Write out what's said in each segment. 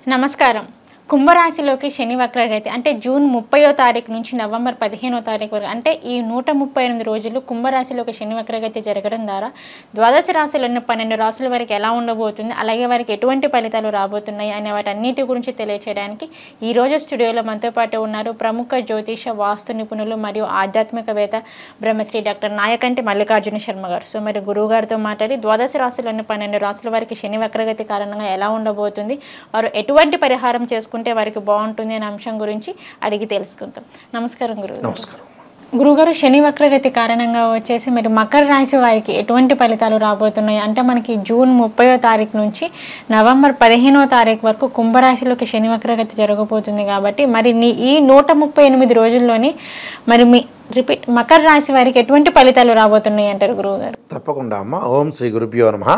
నమస్కారం కుంభరాశిలోకి శని వక్రగతి అంటే జూన్ ముప్పయో తారీఖు నుంచి నవంబర్ పదిహేనో తారీఖు వరకు అంటే ఈ నూట ముప్పై ఎనిమిది రోజులు కుంభరాశిలోకి శని వక్రగతి జరగడం ద్వారా ద్వాదశ రాశులను పన్నెండు రాశుల వరకు ఎలా ఉండబోతుంది అలాగే వారికి ఎటువంటి ఫలితాలు రాబోతున్నాయి అనే వాటన్నిటి గురించి తెలియచేయడానికి ఈ రోజు స్టూడియోలో మనతో పాటు ఉన్నారు ప్రముఖ జ్యోతిష వాస్తు నిపుణులు మరియు ఆధ్యాత్మికవేత్త బ్రహ్మశ్రీ డాక్టర్ నాయకంటి మల్లికార్జున శర్మ గారు సో మరి గురువు గారితో మాట్లాడి ద్వాదశ రాశులను పన్నెండు రాశుల వారికి శని వక్రగతి కారణంగా ఎలా ఉండబోతుంది వారు ఎటువంటి పరిహారం చేసుకుంటే వారికి బాగుంటుంది అనే అంశం గురించి అడిగి తెలుసుకుందాం నమస్కారం గురువు నమస్కారం గురుగారు శని వక్రగతి కారణంగా వచ్చేసి మరి మకర రాశి వారికి ఎటువంటి ఫలితాలు రాబోతున్నాయి అంటే మనకి జూన్ ముప్పయో తారీఖు నుంచి నవంబర్ పదిహేనో తారీఖు వరకు కుంభరాశిలోకి శని వక్రగతి జరగబోతుంది కాబట్టి మరి నీ ఈ నూట ముప్పై ఎనిమిది రోజుల్లోని మరి మీ రిపీట్ మకర రాశి వారికి ఎటువంటి ఫలితాలు రాబోతున్నాయి అంటారు గురువు గారు తప్పకుండా అమ్మ ఓం శ్రీ గురుభ్యో నమ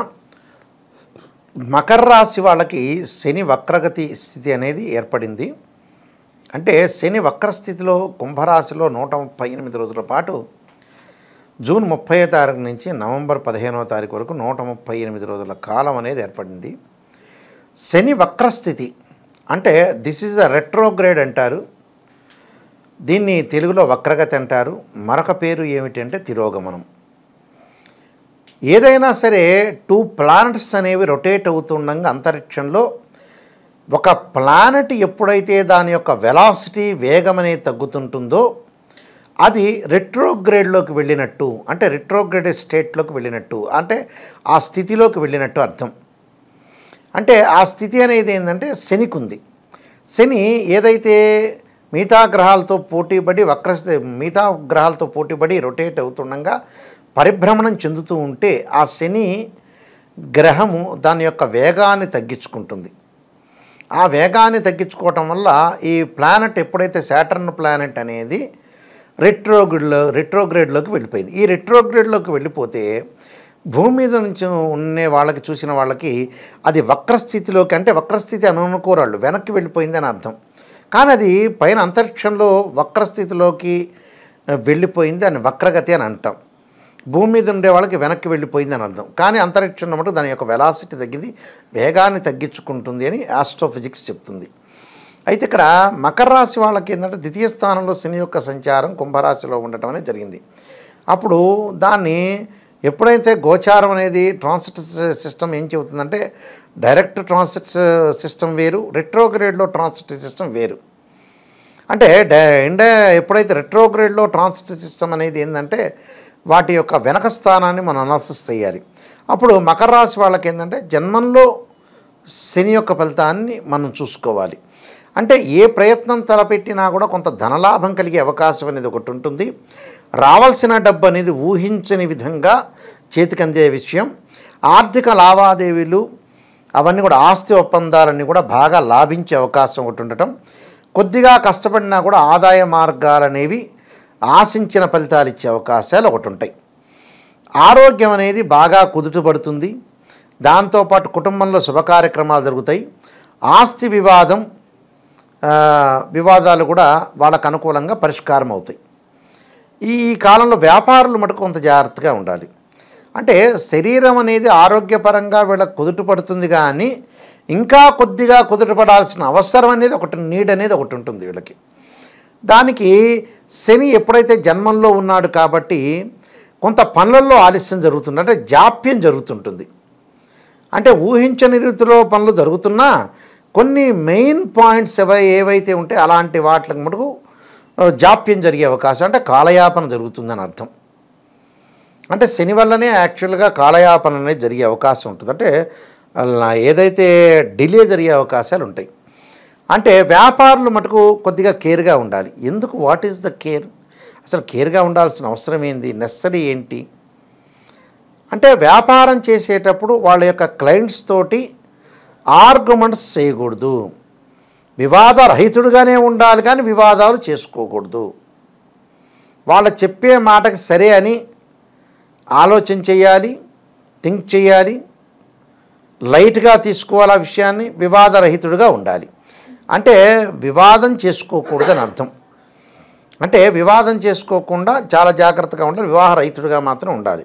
మకర రాశి వాళ్ళకి శని వక్రగతి స్థితి అనేది ఏర్పడింది అంటే శని వక్ర స్థితిలో కుంభరాశిలో నూట ముప్పై ఎనిమిది రోజుల పాటు జూన్ ముప్పై తారీఖు నుంచి నవంబర్ పదిహేనవ తారీఖు వరకు నూట ముప్పై ఎనిమిది రోజుల కాలం అనేది ఏర్పడింది శని వక్రస్థితి అంటే దిస్ ఈజ్ ద రెట్రోగ్రేడ్ అంటారు దీన్ని తెలుగులో వక్రగతి అంటారు మరొక పేరు ఏమిటంటే తిరోగమనం ఏదైనా సరే టూ ప్లానెట్స్ అనేవి రొటేట్ అవుతుండగా అంతరిక్షంలో ఒక ప్లానెట్ ఎప్పుడైతే దాని యొక్క వెలాసిటీ వేగం అనేది తగ్గుతుంటుందో అది రెట్రోగ్రేడ్లోకి వెళ్ళినట్టు అంటే రెట్రోగ్రేడ్ స్టేట్లోకి వెళ్ళినట్టు అంటే ఆ స్థితిలోకి వెళ్ళినట్టు అర్థం అంటే ఆ స్థితి అనేది ఏంటంటే శనికుంది శని ఏదైతే మిగతా గ్రహాలతో పోటీపడి వక్ర మిగతా గ్రహాలతో పోటీపడి రొటేట్ అవుతుండగా పరిభ్రమణం చెందుతూ ఉంటే ఆ శని గ్రహము దాని యొక్క వేగాన్ని తగ్గించుకుంటుంది ఆ వేగాన్ని తగ్గించుకోవటం వల్ల ఈ ప్లానెట్ ఎప్పుడైతే శాటర్న్ ప్లానెట్ అనేది రెట్రోగ్రేడ్లో రెట్రోగ్రేడ్లోకి వెళ్ళిపోయింది ఈ రెట్రోగ్రేడ్లోకి వెళ్ళిపోతే భూమి మీద నుంచి ఉండే వాళ్ళకి చూసిన వాళ్ళకి అది వక్రస్థితిలోకి అంటే వక్రస్థితి అని అనుకోరాళ్ళు వెనక్కి వెళ్ళిపోయింది అని అర్థం కానీ అది పైన అంతరిక్షంలో వక్రస్థితిలోకి ఆ, వెళ్ళిపోయింది అని వక్రగతి అని అంటాం భూమి మీద ఉండే వాళ్ళకి వెనక్కి వెళ్ళిపోయింది అని అర్థం కానీ అంతరిక్షంలో మటుకు దాని యొక్క వెలాసిటీ తగ్గింది వేగాన్ని తగ్గించుకుంటుంది అని ఆస్ట్రోఫిజిక్స్ చెప్తుంది అయితే ఇక్కడ మకర రాశి వాళ్ళకి ఏంటంటే ద్వితీయ స్థానంలో శని యొక్క సంచారం కుంభరాశిలో ఉండటం అనేది జరిగింది అప్పుడు దాన్ని ఎప్పుడైతే గోచారం అనేది ట్రాన్సిట్ సిస్టమ్ ఏం చెబుతుందంటే డైరెక్ట్ ట్రాన్సిట్ సిస్టమ్ వేరు రెట్రోగ్రేడ్లో ట్రాన్సిట్ సిస్టమ్ వేరు అంటే ఇండే ఎప్పుడైతే రెట్రోగ్రేడ్లో ట్రాన్సిట్ సిస్టమ్ అనేది ఏంటంటే వాటి యొక్క వెనక స్థానాన్ని మనం అనాలిసిస్ చేయాలి అప్పుడు మకర రాశి వాళ్ళకి ఏంటంటే జన్మంలో శని యొక్క ఫలితాన్ని మనం చూసుకోవాలి అంటే ఏ ప్రయత్నం తలపెట్టినా కూడా కొంత ధనలాభం కలిగే అవకాశం అనేది ఒకటి ఉంటుంది రావాల్సిన డబ్బు అనేది ఊహించని విధంగా చేతికి అందే విషయం ఆర్థిక లావాదేవీలు అవన్నీ కూడా ఆస్తి ఒప్పందాలన్నీ కూడా బాగా లాభించే అవకాశం ఒకటి ఉండటం కొద్దిగా కష్టపడినా కూడా ఆదాయ మార్గాలు అనేవి ఆశించిన ఫలితాలు ఇచ్చే అవకాశాలు ఒకటి ఉంటాయి ఆరోగ్యం అనేది బాగా కుదుటపడుతుంది దాంతోపాటు కుటుంబంలో శుభ కార్యక్రమాలు జరుగుతాయి ఆస్తి వివాదం ఆ, వివాదాలు కూడా వాళ్ళకు అనుకూలంగా పరిష్కారం అవుతాయి ఈ ఈ కాలంలో వ్యాపారులు మటుకు కొంత జాగ్రత్తగా ఉండాలి అంటే శరీరం అనేది ఆరోగ్యపరంగా వీళ్ళకి కుదుటపడుతుంది కానీ ఇంకా కొద్దిగా కుదుటపడాల్సిన అవసరం అనేది ఒకటి నీడ్ అనేది ఒకటి ఉంటుంది వీళ్ళకి దానికి శని ఎప్పుడైతే జన్మంలో ఉన్నాడు కాబట్టి కొంత పనులలో ఆలస్యం జరుగుతుంది అంటే జాప్యం జరుగుతుంటుంది అంటే ఊహించని రీతిలో పనులు జరుగుతున్నా కొన్ని మెయిన్ పాయింట్స్ ఏవై ఏవైతే ఉంటే అలాంటి వాటికి మటుకు ఆ, జాప్యం జరిగే అవకాశం అంటే కాలయాపన జరుగుతుందని అర్థం అంటే శని వల్లనే యాక్చువల్గా కాలయాపన అనేది జరిగే అవకాశం ఉంటుంది అంటే అలా ఏదైతే డిలే జరిగే అవకాశాలు ఉంటాయి అంటే వ్యాపారులు మటుకు కొద్దిగా కేర్గా ఉండాలి ఎందుకు వాట్ ఈస్ ద కేర్ అసలు కేర్గా ఉండాల్సిన అవసరం ఏంది నెస్సరీ ఏంటి అంటే వ్యాపారం చేసేటప్పుడు వాళ్ళ యొక్క క్లయింట్స్ తోటి ఆర్గ్యుమెంట్స్ చేయకూడదు వివాద రహితుడుగానే ఉండాలి కానీ వివాదాలు చేసుకోకూడదు వాళ్ళ చెప్పే మాటకి సరే అని ఆలోచన చేయాలి థింక్ చేయాలి లైట్గా తీసుకోవాలి ఆ విషయాన్ని వివాదరహితుడుగా ఉండాలి అంటే వివాదం చేసుకోకూడదని అర్థం అంటే వివాదం చేసుకోకుండా చాలా జాగ్రత్తగా ఉండాలి వివాహ రహితుడిగా మాత్రం ఉండాలి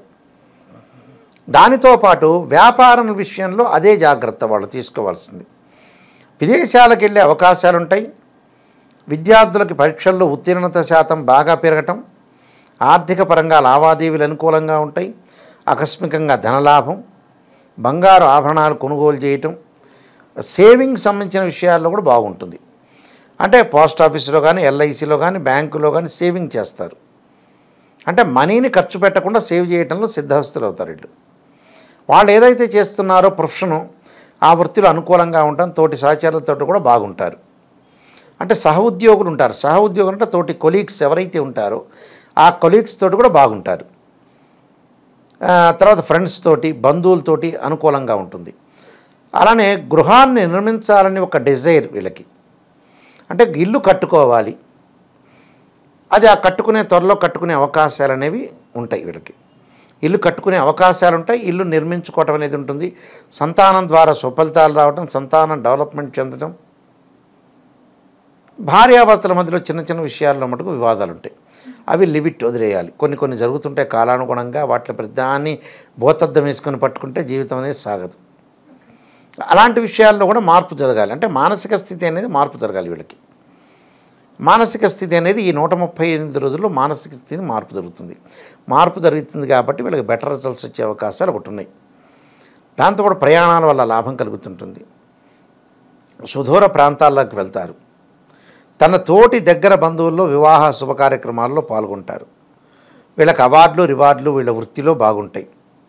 దానితో పాటు వ్యాపారం విషయంలో అదే జాగ్రత్త వాళ్ళు తీసుకోవాల్సింది విదేశాలకు వెళ్ళే అవకాశాలు ఉంటాయి విద్యార్థులకి పరీక్షల్లో ఉత్తీర్ణత శాతం బాగా పెరగటం ఆర్థిక పరంగా లావాదేవీలు అనుకూలంగా ఉంటాయి ఆకస్మికంగా ధనలాభం బంగారు ఆభరణాలు కొనుగోలు చేయటం సేవింగ్ సంబంధించిన విషయాల్లో కూడా బాగుంటుంది అంటే పోస్ట్ ఆఫీసులో కానీ ఎల్ఐసిలో కానీ బ్యాంకులో కానీ సేవింగ్ చేస్తారు అంటే మనీని ఖర్చు పెట్టకుండా సేవ్ చేయడంలో సిద్ధహస్తులు అవుతారు వీళ్ళు వాళ్ళు ఏదైతే చేస్తున్నారో ప్రొఫెషను ఆ వృత్తిలో అనుకూలంగా ఉండటం తోటి సహచరులతో కూడా బాగుంటారు అంటే సహ ఉద్యోగులు ఉంటారు సహ ఉద్యోగులు అంటే తోటి కొలీగ్స్ ఎవరైతే ఉంటారో ఆ కొలీగ్స్ తోటి కూడా బాగుంటారు ఆ, తర్వాత ఫ్రెండ్స్ తోటి బంధువులతోటి అనుకూలంగా ఉంటుంది అలానే గృహాన్ని నిర్మించాలని ఒక డిజైర్ వీళ్ళకి అంటే ఇల్లు కట్టుకోవాలి అది ఆ కట్టుకునే త్వరలో కట్టుకునే అవకాశాలు అనేవి ఉంటాయి వీళ్ళకి ఇల్లు కట్టుకునే అవకాశాలు ఉంటాయి ఇల్లు నిర్మించుకోవటం అనేది ఉంటుంది సంతానం ద్వారా సుఫలితాలు రావటం సంతానం డెవలప్మెంట్ చెందడం భార్యాభర్తల మధ్యలో చిన్న చిన్న విషయాల్లో మటుకు వివాదాలు ఉంటాయి అవి లిమిట్ వదిలేయాలి కొన్ని కొన్ని జరుగుతుంటే కాలానుగుణంగా వాటిని ప్రతిదాన్ని భూతద్దం వేసుకొని పట్టుకుంటే జీవితం అనేది సాగదు అలాంటి విషయాల్లో కూడా మార్పు జరగాలి అంటే మానసిక స్థితి అనేది మార్పు జరగాలి వీళ్ళకి మానసిక స్థితి అనేది ఈ నూట ముప్పై ఎనిమిది రోజుల్లో మానసిక స్థితిని మార్పు జరుగుతుంది మార్పు జరుగుతుంది కాబట్టి వీళ్ళకి బెటర్ రిజల్ట్స్ వచ్చే అవకాశాలు ఒకటి ఉన్నాయి దాంతో కూడా ప్రయాణాల వల్ల లాభం కలుగుతుంటుంది సుదూర ప్రాంతాల్లోకి వెళ్తారు తన తోటి దగ్గర బంధువుల్లో వివాహ శుభ కార్యక్రమాల్లో పాల్గొంటారు వీళ్ళకి అవార్డులు రివార్డులు వీళ్ళ వృత్తిలో బాగుంటాయి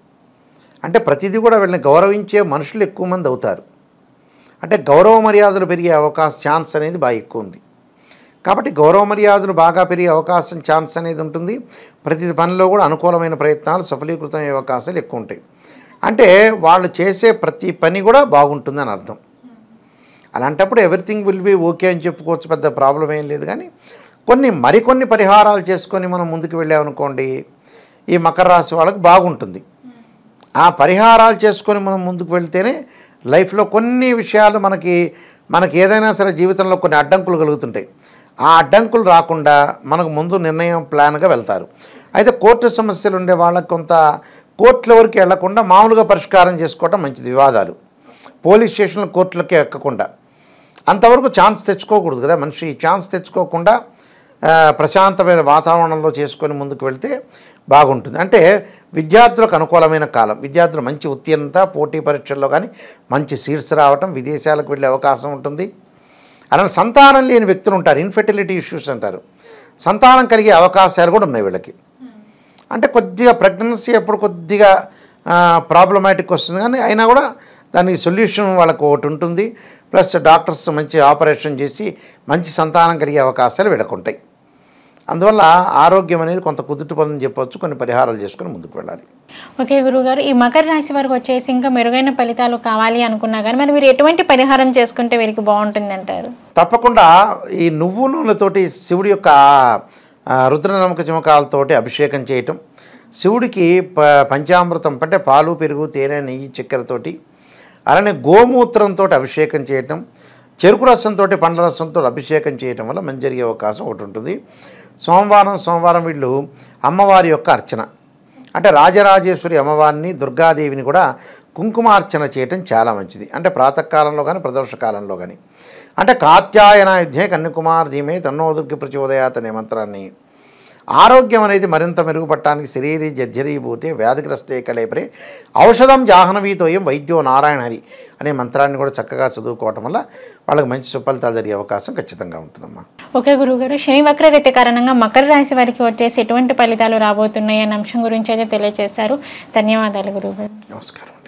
అంటే ప్రతిదీ కూడా వీళ్ళని గౌరవించే మనుషులు ఎక్కువ మంది అవుతారు అంటే గౌరవ మర్యాదలు పెరిగే అవకాశం ఛాన్స్ అనేది బాగా ఎక్కువ ఉంది కాబట్టి గౌరవ మర్యాదలు బాగా పెరిగే అవకాశం ఛాన్స్ అనేది ఉంటుంది ప్రతి పనిలో కూడా అనుకూలమైన ప్రయత్నాలు సఫలీకృతమయ్యే అవకాశాలు ఎక్కువ ఉంటాయి అంటే వాళ్ళు చేసే ప్రతి పని కూడా బాగుంటుందని అర్థం అలాంటప్పుడు ఎవ్రీథింగ్ విల్ బి ఓకే అని చెప్పుకోవచ్చు పెద్ద ప్రాబ్లం ఏం లేదు కానీ కొన్ని మరికొన్ని పరిహారాలు చేసుకొని మనం ముందుకు వెళ్ళామనుకోండి ఈ మకర రాశి వాళ్ళకి బాగుంటుంది ఆ పరిహారాలు చేసుకొని మనం ముందుకు వెళ్తేనే లైఫ్లో కొన్ని విషయాలు మనకి మనకి ఏదైనా సరే జీవితంలో కొన్ని అడ్డంకులు కలుగుతుంటాయి ఆ అడ్డంకులు రాకుండా మనకు ముందు నిర్ణయం ప్లాన్గా వెళ్తారు అయితే కోర్టు సమస్యలు ఉండే వాళ్ళకి కొంత కోర్టుల వరకు వెళ్లకుండా మామూలుగా పరిష్కారం చేసుకోవటం మంచిది వివాదాలు పోలీస్ స్టేషన్లు కోర్టులకే ఎక్కకుండా అంతవరకు ఛాన్స్ తెచ్చుకోకూడదు కదా మనిషి ఛాన్స్ తెచ్చుకోకుండా ఆ, ప్రశాంతమైన వాతావరణంలో చేసుకొని ముందుకు వెళ్తే బాగుంటుంది అంటే విద్యార్థులకు అనుకూలమైన కాలం విద్యార్థులు మంచి ఉత్తీర్ణత పోటీ పరీక్షల్లో కానీ మంచి సీట్స్ రావటం విదేశాలకు వెళ్ళే అవకాశం ఉంటుంది అలానే సంతానం లేని వ్యక్తులు ఉంటారు ఇన్ఫెర్టిలిటీ ఇష్యూస్ అంటారు సంతానం కలిగే అవకాశాలు కూడా ఉన్నాయి వీళ్ళకి అంటే కొద్దిగా ప్రెగ్నెన్సీ అప్పుడు కొద్దిగా ప్రాబ్లమాటిక్ వస్తుంది కానీ అయినా కూడా దానికి సొల్యూషన్ వాళ్ళకు ఒకటి ఉంటుంది ప్లస్ డాక్టర్స్ మంచి ఆపరేషన్ చేసి మంచి సంతానం కలిగే అవకాశాలు వీళ్ళకుంటాయి అందువల్ల ఆరోగ్యం అనేది కొంత కుదుటి పని చెప్పవచ్చు కొన్ని పరిహారాలు చేసుకొని ముందుకు వెళ్ళాలి ఓకే గురుగారు ఈ మకర రాశి వారికి వచ్చేసి ఇంకా మెరుగైన ఫలితాలు కావాలి అనుకున్నా కానీ మరి మీరు ఎటువంటి పరిహారం చేసుకుంటే వీరికి బాగుంటుంది అంటారు తప్పకుండా ఈ నువ్వు నూనెతోటి శివుడి యొక్క ఆ, రుద్రనమక చిమకాలతోటి అభిషేకం చేయటం శివుడికి ప పంచామృతం అంటే పాలు పెరుగు తేనె నెయ్యి చక్కెరతోటి అలానే గోమూత్రంతో అభిషేకం చేయటం చెరుకు రసంతో పండ్ల రసంతో అభిషేకం చేయటం వల్ల మంచి జరిగే అవకాశం ఒకటి ఉంటుంది సోమవారం సోమవారం వీళ్ళు అమ్మవారి యొక్క అర్చన అంటే రాజరాజేశ్వరి అమ్మవారిని దుర్గాదేవిని కూడా కుంకుమార్చన చేయటం చాలా మంచిది అంటే ప్రాతకాలంలో కానీ ప్రదోష కాలంలో కానీ అంటే కాత్యాయన యుద్ధే కన్యకుమార్ ధీమే తన్నోదుర్గి ప్రచోదయాత్ అనే మంత్రాన్ని ఆరోగ్యం అనేది మరింత మెరుగుపడటానికి శరీరీ జర్జరీభూతే వ్యాధిగ్రస్తే కళేపరే ఔషధం జాహ్నవీతోయం వైద్యో నారాయణ హరి అనే మంత్రాన్ని కూడా చక్కగా చదువుకోవటం వల్ల వాళ్ళకి మంచి సుఫలితాలు జరిగే అవకాశం ఖచ్చితంగా ఉంటుందమ్మా ఓకే గురుగారు శని వక్రగతి కారణంగా మకర రాశి వారికి వచ్చేసి ఎటువంటి ఫలితాలు రాబోతున్నాయి అనే అంశం గురించి అయితే తెలియజేశారు ధన్యవాదాలు గురుగారు నమస్కారం